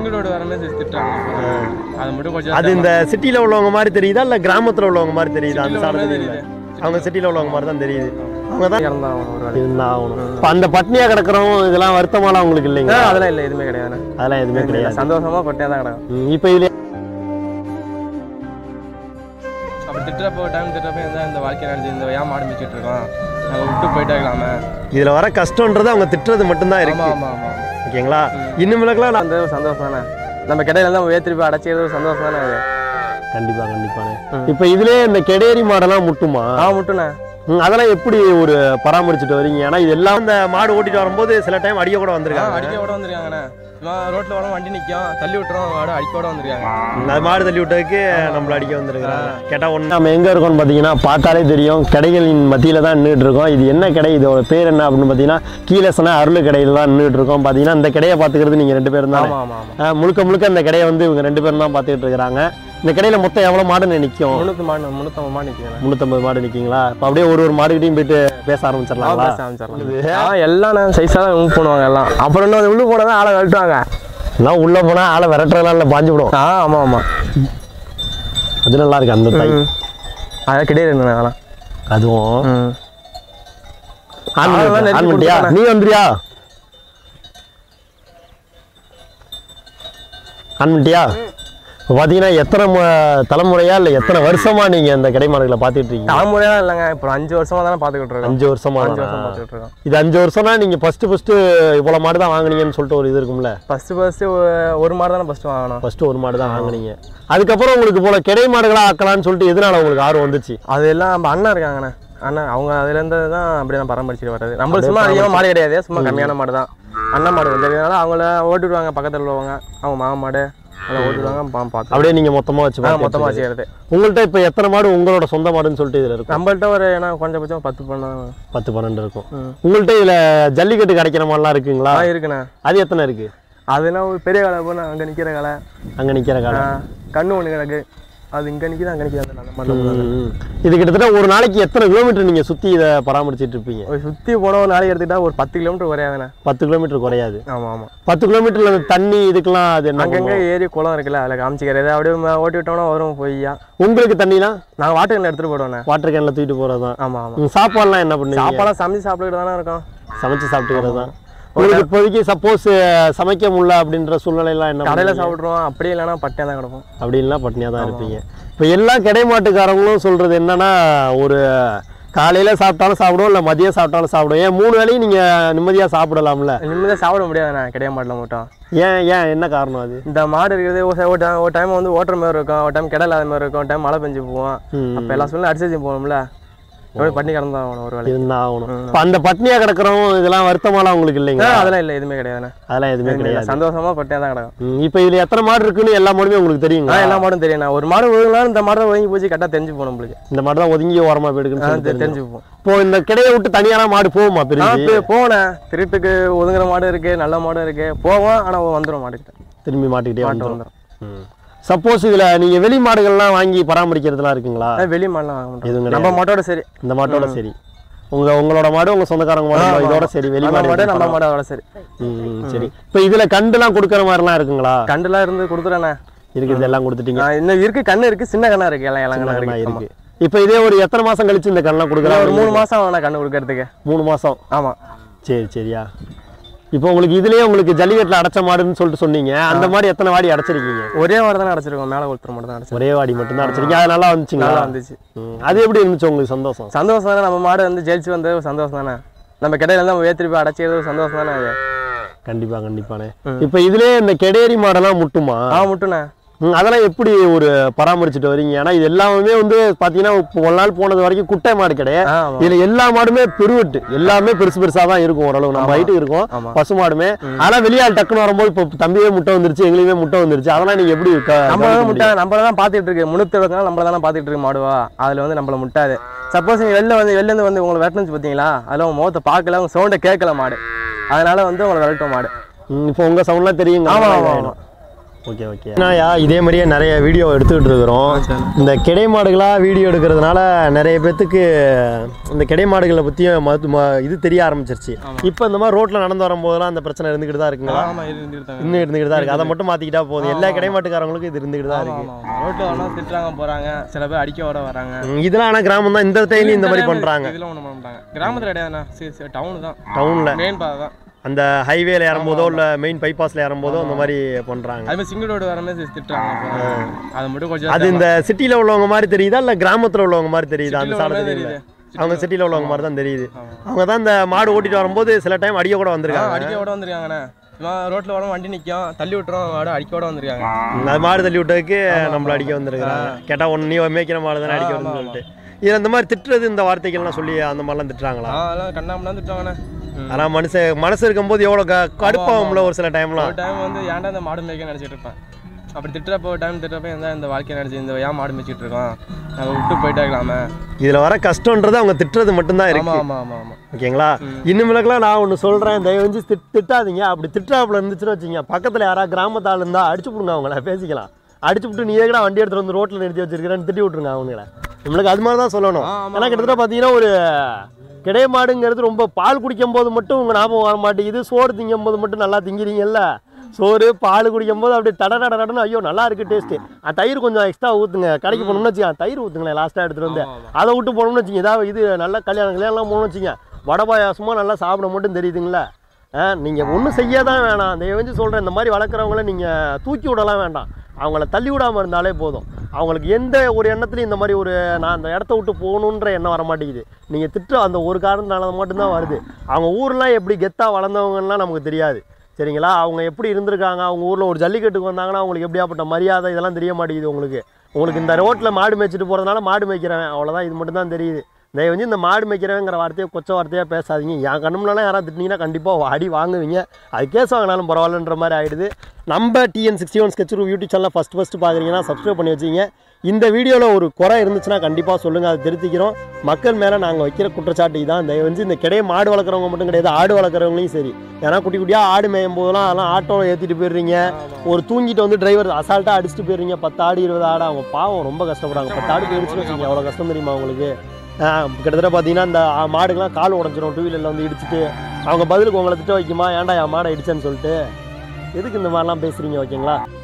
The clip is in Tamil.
ரிங் ரோடு வர மாதிரி திட்டுறாங்க அது மட்டும் கொஞ்சம் அது இந்த சிட்டியில் உள்ளவங்க மாதிரி தெரியுதா இல்லை கிராமத்தில் உள்ளவங்க மாதிரி தெரியுதா அந்த City ல சாப்பிட உள்ளவங்க தெரியல தெரியுது. அவங்க சிட்டியில் உள்ளவங்க மாதிரி தான் தெரியுது அவங்க தான் இறந்தான் ஒரு வேலை இருந்தா ஆகணும் இப்போ அந்த பட்னியாக கிடக்கிறவங்க இதெல்லாம் வருத்தமாலாம் உங்களுக்கு இல்லைங்க அதெல்லாம் இல்லை எதுவுமே கிடையாது அதெல்லாம் எதுவுமே கிடையாது சந்தோஷமா பட்டியா தான் கிடக்கும் ம், இப்போ இதுல அப்போ திட்டுறப்போ டைம் திட்டுறப்போ இந்த இந்த வாழ்க்கை நினைச்சு இந்த ஏன் மாடு மிச்சிட்டு இருக்கோம் நாங்கள் விட்டு போயிட்டே இருக்கலாமே இதில் வர கஷ்டன்றது அவங்க திட்டுறது மட்டும்தான் ஆமா இருக்கு ஆமா ஆமா ஓகேங்களா இன்னும் நான் அந்த ஒரு சந்தோஷம் தானே நம்ம கடையில தான் வேத்திரி போய் அடைச்சிக்கிறது ஒரு சந்தோஷம் தானே அது கண்டிப்பா கண்டிப்பாண்ணே இப்போ இதுலயே இந்த கெடேரி மாடெல்லாம் முட்டுமா ஆ முட்டுண்ணே ம், அதெல்லாம் எப்படி ஒரு பராமரிச்சுட்டு வரீங்க ஏன்னா இதெல்லாம் இந்த மாடு ஓட்டிட்டு வரும்போது சில டைம் அடிக்க கூட ஆ, வந்திருக்காங்க அடிக்க விட வந்திருக்காங்கண்ணே சும்மா ரோட்ல வர வண்டி நிற்கும் தள்ளி விட்டுரும் மாடு அடிக்க விட வந்திருக்காங்க ம், அது மாடு தள்ளி விட்டதுக்கு நம்மள அடிக்க வந்திருக்கிறாங்க கேட்டா ஒன்று நம்ம எங்க இருக்கோம்னு பார்த்தீங்கன்னா பார்த்தாலே தெரியும் கடைகளின் மத்தியில தான் நின்றுட்டு இருக்கோம் இது என்ன கடை இதோட பேர் என்ன அப்படின்னு பார்த்தீங்கன்னா கீழே சொன்ன அருள் கடையில் தான் நின்றுட்டு இருக்கோம் பார்த்தீங்கன்னா இந்த கடையை பார்த்துக்கிறது நீங்க ரெண்டு பேரும் தான் ஆமா ஆமா ஆமா முழுக்க முழுக்க இந்த கடையை வந்து இவங்க ரெண்டு பேரும் தான் பார்த்துக்கிட்டு இருக்கிறாங்க இந்த கடையில மொத்தம் எவ்வளவு மாடு நிற்கும் முந்நூற்றி மாடு முந்நூற்றம்பது மாடு நிற்கிறேன் முந்நூற்றம்பது மாடு நிற்கிங்களா இப்போ அப்படியே ஒரு ஒரு மாடுகிட்டையும் போயிட்டு பேச ஆரம்பிச்சிடலாங்களா ஆ எல்லாம் நான் சைஸாக தான் மூவ் பண்ணுவாங்க எல்லாம் அப்புறம் இன்னும் உள்ளே போனால் தான் ஆளை கழட்டுவாங்க எல்லாம் உள்ள போனா ஆளை விரட்டுறதுலாம் இல்லை பாஞ்சு விடும் ஆ ஆமாம் ஆமாம் அது நல்லா இருக்கு அந்த தை அதான் கிடையாது இருந்தேன் அதெல்லாம் அதுவும் ம் ஆன் அதெல்லாம் பண்ணிட்டியா? நெருக்கி ஆன் பண்ணிட்டியா கொடுத்தானே. நீ வந்துறியா ஆன் பண்ணிட்டியா இப்போ பார்த்தீங்கன்னா எத்தனை மு- தலைமுறையா இல்லை எத்தனை வருஷமா நீங்க இந்த கடை மாடுகளை பார்த்துட்டு இருக்கீங்க தலைமுறையெல்லாம் இல்லைங்க இப்போ அஞ்சு வருஷமா தானே பார்த்துக்கிட்டு இருக்கோம் அஞ்சு வருஷமா அஞ்சு தானா? வருஷம் பார்த்துக்கிட்டு இருக்கோம் இது அஞ்சு வருஷம்னா நீங்க ஃபர்ஸ்ட் ஃபர்ஸ்ட் இவ்வளவு மாடு தான் வாங்குனீங்கன்னு சொல்லிட்டு ஒரு இது இருக்கும்ல ஃபஸ்ட்டு ஃபஸ்ட்டு ஒரு மாடு தானே ஃபஸ்ட்டு வாங்கணும் ஃபர்ஸ்ட் ஒரு மாடு தான் வாங்குனீங்க அதுக்கப்புறம் உங்களுக்கு போல கிடை மாடுகளா ஆக்கலாம்னு சொல்லிட்டு எதனால உங்களுக்கு ஆர்வம் வந்துச்சு அது எல்லாம் நம்ம அண்ணன் இருக்காங்கண்ணே அண்ணன் அவங்க அதுலேருந்து தான் அப்படி நான் பராமரிச்சுட்டு வர்றது நம்ம சும்மா அதிகமாக மாடு கிடையாது சும்மா கம்மியான மாடு தான் அண்ணன் மாடு வந்ததுனால அவங்கள ஓட்டிடுவாங்க பக்கத்தில் உள்ளவங்க அவங்க மாமா மாடு அதை ஓட்டிடுவாங்க பா பார்த்து அப்படியே நீங்க மொத்தமா வச்சு பார்த்துட்டு மொத்தமாக இருக்கீங்க. வச்சுக்கிறது உங்கள்ட்ட இப்போ எத்தனை மாடு உங்களோட சொந்த மாடுன்னு சொல்லிட்டு இதுல இருக்கும் நம்மள்ட்ட ஒரு ஏன்னா கொஞ்சம் பத்து பண்ண பத்து பன்னெண்டு இருக்கும் ம். உங்கள்ட்ட இதுல ஜல்லிக்கட்டு கிடைக்கிற மாதிரிலாம் இருக்குங்களா ஆ இருக்குண்ணே அது எத்தனை இருக்கு அதெல்லாம் ஒரு பெரிய கடை போனால் அங்கே நிற்கிற கடை அங்க நிக்கிற காலம் ஆ, கண்ணு ஒன்று கிடக்கு அது இங்கே நிற்கிது அங்கே நிற்கிது அந்த மாட்டில் போடுறாங்க இது கிட்டத்தட்ட ஒரு நாளைக்கு எத்தனை கிலோமீட்டர் நீங்க சுத்தி இதை பராமரிச்சிட்டு இருப்பீங்க ஒரு சுற்றி போன ஒரு நாளைக்கு எடுத்துக்கிட்டா ஒரு பத்து கிலோமீட்டர் குறையாதுண்ணே பத்து கிலோமீட்டர் குறையாது ஆமாம் ஆமாம் பத்து கிலோமீட்டர்ல அந்த தண்ணி இதுக்கெல்லாம் அது என்ன அங்கங்கே பண்ணும்? ஏரி குளம் இருக்குல்ல அதில் காமிச்சிக்கிறது அப்படியே ம- ஓட்டி விட்டோம்னா வரும் பொய்யா உங்களுக்கு தண்ணிலாம் நாங்கள் வாட்டர் கேனில் எடுத்துகிட்டு போடுவோண்ணே வாட்டர் கேன்ல தூக்கிட்டு போறதுதான் ஆமாம் ஆமாம் உங்க சாப்பாடுலாம் என்ன பண்ணுவீங்க சாப்பாடாக சமைச்சு சாப்பிட்டுக்கிட்டு தானே இருக்கோம் சமைச்சு சாப்பிட்டுக்கிறது தான் உங்களுக்கு இப்போதைக்கு சப்போஸ் சமைக்க முடியல அப்படின்ற சூழ்நிலையெல்லாம் என்ன கடையில் பண்ணுவீங்க? சாப்பிட்ருவோம் அப்படியே இல்லைன்னா பட்டியாக தான் கிடப்போம் அப்படின்லாம் பட்னியாக தான் இருப்பீங்க இப்போ எல்லா கிடை மாட்டுக்காரங்களும் சொல்றது என்னன்னா ஒரு காலையில சாப்பிட்டாலும் சாப்பிடுவோம் இல்லை மதியம் சாப்பிட்டாலும் சாப்பிடுவோம் ஏன் மூணு வேளையும் நீங்க நிம்மதியா சாப்பிடலாம்ல நிம்மதியாக சாப்பிட முடியாதுண்ணே கிடையாது மாட்டில் மட்டும் ஏன் ஏன் என்ன காரணம் அது இந்த மாடு இருக்கிறது ஒரு ஒரு டைம் ஒரு டைம் வந்து ஓட்டுற மாதிரி இருக்கும் ஒரு டைம் கிடை இல்லாத மாதிரி இருக்கும் ஒரு டைம் மழை பெஞ்சு போவோம் ம். அப்போ எல்லா சூழ்நிலை அடிச்சு போகணும்ல எப்படி பண்ணி கிடந்தா ஆகணும் ஒரு வேலை இருந்தா ஆகணும் இப்போ அந்த பட்னியா கிடக்கிறவங்க இதெல்லாம் வருத்தமாலாம் உங்களுக்கு இல்லைங்க அதெல்லாம் இல்லை எதுவுமே கிடையாதுண்ணே அதெல்லாம் எதுவுமே கிடையாது சந்தோஷமா பட்டியாக தான் கிடக்கும் ம், இப்போ இதுல எத்தனை மாடு இருக்குன்னு எல்லா மாடுமே உங்களுக்கு தெரியுங்க ஆ எல்லா மாடும் தெரியும் ஒரு மாடு ஒழுங்கலாம் இந்த மாடு தான் ஒதுங்கி போச்சு கரெக்டாக தெரிஞ்சு போகணும் நம்மளுக்கு இந்த மாடு தான் ஒதுங்கி ஓரமா போயிடுக்குன்னு ஆ, சொல்லி தெ- தெரிஞ்சு தெரிஞ்சு போகும் இப்போ இந்த கிடையை விட்டு தனியாலாம் மாடு போகுமா நான் பிரிஞ்சு இப்போ போனேன் திருட்டுக்கு ஒதுங்குற மாடு இருக்கு நல்ல மாடு இருக்கு போவோம் ஆனால் வந்துடும் மாட்டுக்கிட்ட திரும்பி மாட்டுக்கிட்டே மாட்டு வந்துடும் வந்துடும் சப்போஸ் இதுல நீங்க வெளி மாடுகள்லாம் வாங்கி பராமரிக்கிறதுலாம் இருக்குங்களா வெளி மாடுலாம் வாங்க மாட்டோம். எதுவும் நம்ம மாட்டோட சரி இந்த மாட்டோட சரி உங்க உங்களோட மாடு உங்க சொந்தக்காரங்க மாடு ஆமா, இதோட ஆமா. சரி வெளி நம்ம மாடு மாடு எதுவும் நம்ம மாடு அதோட சரி ம், சரி இப்போ இதுல கண்டுலாம் கொடுக்குற மாதிரிலாம் இருக்குங்களா கண்டுலாம் இருந்து கொடுத்துறேண்ணே இருக்குது எல்லாம் கொடுத்துட்டீங்க நான் இன்னும் இருக்கு கண்ணு இருக்கு சின்ன கண்ணா இருக்கு எல்லாம் எல்லாம் கண்ணா கண்ணா இருக்கு இருக்கு இப்போ இதே ஒரு எத்தனை மாசம் கழிச்சு இந்த கண்ணெலாம் ஆமா. கொடுக்குறாங்க ஒரு மூணு மாசம் ஆகும் கண்ணு கொடுக்கறதுக்கு மூணு மாசம் ஆமா சரி சரியா இப்போ உங்களுக்கு இதுலயே உங்களுக்கு ஜல்லிக்கட்டுல அடைச்ச மாடுன்னு சொல்லிட்டு சொன்னீங்க அந்த மாதிரி எத்தனை வாடி அடைச்சிருக்கீங்க ஒரே வாரம் தானே அடைச்சிருக்கோம் மேலே ஒருத்தர் மட்டும் தான் அடைச்சிருக்கோம் ஒரே வாடி மட்டும் தான் அடைச்சிருக்கீங்க அது நல்லா வந்துச்சுங்களா நல்லா வந்துச்சு ம், அது எப்படி இருந்துச்சு உங்களுக்கு சந்தோஷம் சந்தோஷம் தானே நம்ம மாடு வந்து ஜெயிச்சு வந்தது ஒரு சந்தோஷம் தானே நம்ம கடையில இருந்து நம்ம ஏத்திரி போய் அடைச்சது ஒரு சந்தோஷம் தானே அது கண்டிப்பா கண்டிப்பாண்ணே இப்போ இதுலயே இந்த கெடேரி மாடெல்லாம் முட்டுமா ஆ முட்டுண்ணே ம், அதெல்லாம் எப்படி ஒரு பராமரிச்சுட்டு வரீங்க ஏன்னா இது எல்லாமே வந்து பாத்தீங்கன்னா இப்போ ஒரு நாள் போனது வரைக்கும் குட்டை மாடு கிடையாது ஆ ஆமா இதுல எல்லா மாடுமே பெருவெட்டு எல்லாமே பெருசு பெருசா தான் இருக்கும் ஓரளவு நம்ம ஹைட்டு இருக்கும் ஆமா. பசு மாடுமே ஆனா வெளியால் டக்குன்னு வரும்போது இப்போ தம்பியே முட்டை வந்துருச்சு எங்களுமே முட்டை வந்துருச்சு அதெல்லாம் நீங்க எப்படி க- நம்ம கவனிக்க தான் முடியும்? முட்டை நம்மள தான் பார்த்துட்டு இருக்கு முன்னூத்தி இருபத்தி நாள் நம்மள தானே பார்த்துட்டு இருக்கு மாடுவா அதுல வந்து நம்மள முட்டாது சப்போஸ் நீங்க வெளில வந்து வெளில இருந்து வந்து உங்களை வெட்டணுச்சு பார்த்தீங்களா அதில் உங்க முகத்தை பார்க்கல உங்க சவுண்டை கேட்கல மாடு அதனால வந்து உங்களை விரட்டும் மாடு ம், இப்போ உங்க சவுண்ட்லாம் தெரியுங்க ஆமா ஆமா ஆமா ஓகே ஓகே என்னயா இதே மாதிரியே நிறைய வீடியோ எடுத்துக்கிட்டு இருக்கிறோம் இந்த கிடை மாடுகளாக வீடியோ எடுக்கிறதுனால நிறைய பேர்த்துக்கு இந்த கிடை மாடுகளை பற்றியும் மது ம- இது தெரிய ஆரம்பிச்சிருச்சு இப்போ இந்த மாதிரி ரோட்டில் நடந்து வரும்போதெல்லாம் அந்த பிரச்சனை இருந்துக்கிட்டு தான் இருக்குங்களா ஆமா இருந்துருந்தாங்க இன்னும் இருந்துக்கிட்டு தான் இருக்குது அதை மட்டும் மாற்றிக்கிட்டா போதும் எல்லா கிடை மாட்டுக்காரங்களுக்கும் இது இருந்துக்கிட்டு தான் இருக்குது ரோட்ல வேணா திட்டுறாங்க போறாங்க சில பேர் அடிக்க வர வராங்க ம், இதெல்லாம் ஆனால் கிராமம் தான் இந்த டைம்லையும் இந்த மாதிரி பண்ணுறாங்க இதெல்லாம் ஒண்ணு பண்ண மாட்டாங்க கிராமத்துல கிடையாதுண்ணா சரி சரி டவுன் தான் டவுனில் மெயின் பாதை தான் அந்த ஹைவேல ஏறும்போதோ இல்லை மெயின் பைபாஸில் ஏறும்போதோ அந்த மாதிரி பண்ணுறாங்க அது மாதிரி சிங்கிள் ரோடு வர மாதிரி திட்டுறாங்க போறாங்க அது மட்டும் கொஞ்சம் அது இந்த சிட்டியில் உள்ளவங்க மாதிரி தெரியுதா இல்லை கிராமத்தில் உள்ளவங்க மாதிரி தெரியுதா அந்த City ல சாலை உள்ளவங்க தெரியல தெரியுது. அவங்க சிட்டியில் உள்ளவங்க மாதிரி தான் தெரியுது ஆமா. அவங்க தான் இந்த மாடு ஓட்டிட்டு வரும்போது சில டைம் அடிக்க கூட ஆ, வந்திருக்காங்க அடிக்க விட வந்திருக்காங்கண்ணே சும்மா ரோட்ல வர வண்டி நிக்கும் தள்ளி விட்டுரும் மாடு அடிக்க விட வந்திருக்காங்க அது மாடு தள்ளி விட்டதுக்கு நம்மள அடிக்க வந்திருக்காங்க கேட்டால் ஒன்று நீ மேய்க்கிற மாடு தானே அடிக்க ஆமா, வருதுன்னு சொல்லிட்டு இதில் இந்த மாதிரி திட்டுறது இந்த வார்த்தைகள்லாம் சொல்லி அந்த மாதிரிலாம் திட்டுறாங்களா ஆ, அதெல்லாம் கண்ணாமலாம் திட்டுவாங்கண்ணே ம். ஆனால் மனுஷன் மனசு இருக்கும்போது எவ்வளோ க கடுப்பாகும்ல ஒரு சில டைம்லாம் ஒரு டைம் வந்து ஏன்டா இந்த மாடு மேய்க்க நினச்சிட்டு இருப்பேன் அப்படி திட்டுறப்ப ஒரு டைம் திட்டுறப்ப எந்த இந்த வாழ்க்கையை நினச்சி இந்த ஏன் மாடு மேய்ச்சிட்டு இருக்கோம் நம்ம விட்டு போயிட்டே இருக்கலாமே இதில் வர கஷ்டன்றது அவங்க திட்டுறது மட்டும்தான் ஆமா இருக்கு ஆமா ஆமா ஆமா ஓகேங்களா இன்னுமில்லக்கெல்லாம் நான் ஒன்று சொல்கிறேன் தயவு செஞ்சு திட் திட்டாதீங்க அப்படி திட்டாப்புல இருந்துச்சுன்னு வச்சுங்க பக்கத்தில் யாராவது கிராமத்து ஆள் இருந்தால் அடிச்சு விடுங்க அவங்கள பேசிக்கலாம் அடிச்சு விட்டு நீ எங்கடா வண்டி எடுத்துட்டு வந்து ரோட்டில் நிறுத்தி வச்சிருக்கிறேன்னு திட்டி விட்ருங்க அவங்கள நம்மளுக்கு அது மாதிரி தான் சொல்லணும் ஆ, ஆமா, ஏன்னா கிட்டத்தட்ட பார்த்தீங்கன்னா ஒரு கிடை மாடுங்கிறது ரொம்ப பால் குடிக்கும் போது மட்டும் உங்கள் ஞாபகம் வர மாட்டேங்குது சோறு திங்கும் போது மட்டும் நல்லா திங்கிறீங்கல்ல சோறு பால் குடிக்கும் போது அப்படியே தட தட தடன்னு ஐயோ நல்லா இருக்கு டேஸ்ட்டு தயிர் கொஞ்சம் எக்ஸ்ட்ரா ஊற்றுங்க கடைக்கு போனோம்னு வச்சுக்கோங்க தயிர் ஊற்றுங்களேன் லாஸ்ட்டாக எடுத்துகிட்டு வந்து ஆமா, ஆமா. அதை விட்டு போனோம்னு வச்சுங்க ஏதாவது இது நல்ல கல்யாணம் கல்யாணம்லாம் போகணும்னு வச்சுங்க வடை பாயாசமாக நல்லா சாப்பிட மட்டும் தெரியுதுங்களா நீங்கள் ஒன்றும் செய்ய தான் வேணாம் தயவு செஞ்சு சொல்கிறேன் இந்த மாதிரி வளர்க்குறவங்கள நீங்கள் தூக்கி விடலாம் வேண்டாம் அவங்கள தள்ளி விடாமல் இருந்தாலே போதும் அவங்களுக்கு எந்த ஒரு எண்ணத்துலையும் இந்த மாதிரி ஒரு நான் அந்த இடத்த விட்டு போகணுன்ற எண்ணம் வர மாட்டேங்குது நீங்கள் திட்டம் அந்த ஒரு காரணத்தினால மட்டும்தான் வருது அவங்க ஊர்லாம் எப்படி கெத்தாக வளர்ந்தவங்கலாம் நமக்கு தெரியாது சரிங்களா அவங்க எப்படி இருந்திருக்காங்க அவங்க ஊரில் ஒரு ஜல்லிக்கட்டுக்கு வந்தாங்கன்னா அவங்களுக்கு எப்படியாப்பட்ட மரியாதை இதெல்லாம் தெரிய மாட்டேங்குது உங்களுக்கு உங்களுக்கு இந்த ரோட்டில் மாடு மேய்ச்சிட்டு போகிறதுனால மாடு மேய்க்கிறவன் அவ்வளோதான் இது மட்டும் தான் தெரியுது தயவு வந்து இந்த மாடு மேய்க்கிறவங்கிற வார்த்தையை கொச்ச வார்த்தையாக பேசாதீங்க என் கண்ணும்லாம் யாராவது திட்டினீங்கன்னா கண்டிப்பாக அடி வாங்குவீங்க அது கேஸ் வாங்கினாலும் பரவாயில்லன்ற மாதிரி ஆகிடுது நம்ம TN sixty one sketch YouTube சேனலில் ஃபஸ்ட் ஃபஸ்ட்டு பார்க்குறீங்கன்னா சப்ஸ்கிரைப் பண்ணி வச்சிங்க இந்த வீடியோவில் ஒரு குறை இருந்துச்சுன்னா கண்டிப்பாக சொல்லுங்கள் அதை திருத்திக்கிறோம் மக்கள் மேலே நாங்கள் வைக்கிற குற்றச்சாட்டு தான் தயவு வந்து இந்த கிடையே மாடு வளர்க்குறவங்க மட்டும் கிடையாது ஆடு வளர்க்குறவங்களையும் சரி ஏன்னா குட்டி குட்டியாக ஆடு மேயும் போதெல்லாம் அதெல்லாம் ஆட்டோவில் ஏற்றிட்டு போயிடுறீங்க ஒரு தூங்கிட்டு வந்து டிரைவர் அசால்ட்டாக அடிச்சுட்டு போயிடுறீங்க பத்து ஆடு இருபது ஆடு அவங்க பாவம் ரொம்ப கஷ்டப்படுறாங்க பத்து ஆடு போயிடுச்சுன்னு வச்சுக்கோங்க எவ்வளோ கஷ்டம் தெரியுமா அவங்களுக்கு ஆஹ் கிட்டத்தட்ட பார்த்தீங்கன்னா இந்த ஆ, மாடுக்கெல்லாம் கால் உடஞ்சிரும் டூ வீலரில் வந்து இடிச்சிட்டு அவங்க பதிலுக்கு உங்களை திட்ட வைக்குமா ஏன்டா என் மாடை இடிச்சேன்னு சொல்லிட்டு எதுக்கு இந்த மாதிரிலாம் பேசுகிறீங்க ஓகேங்களா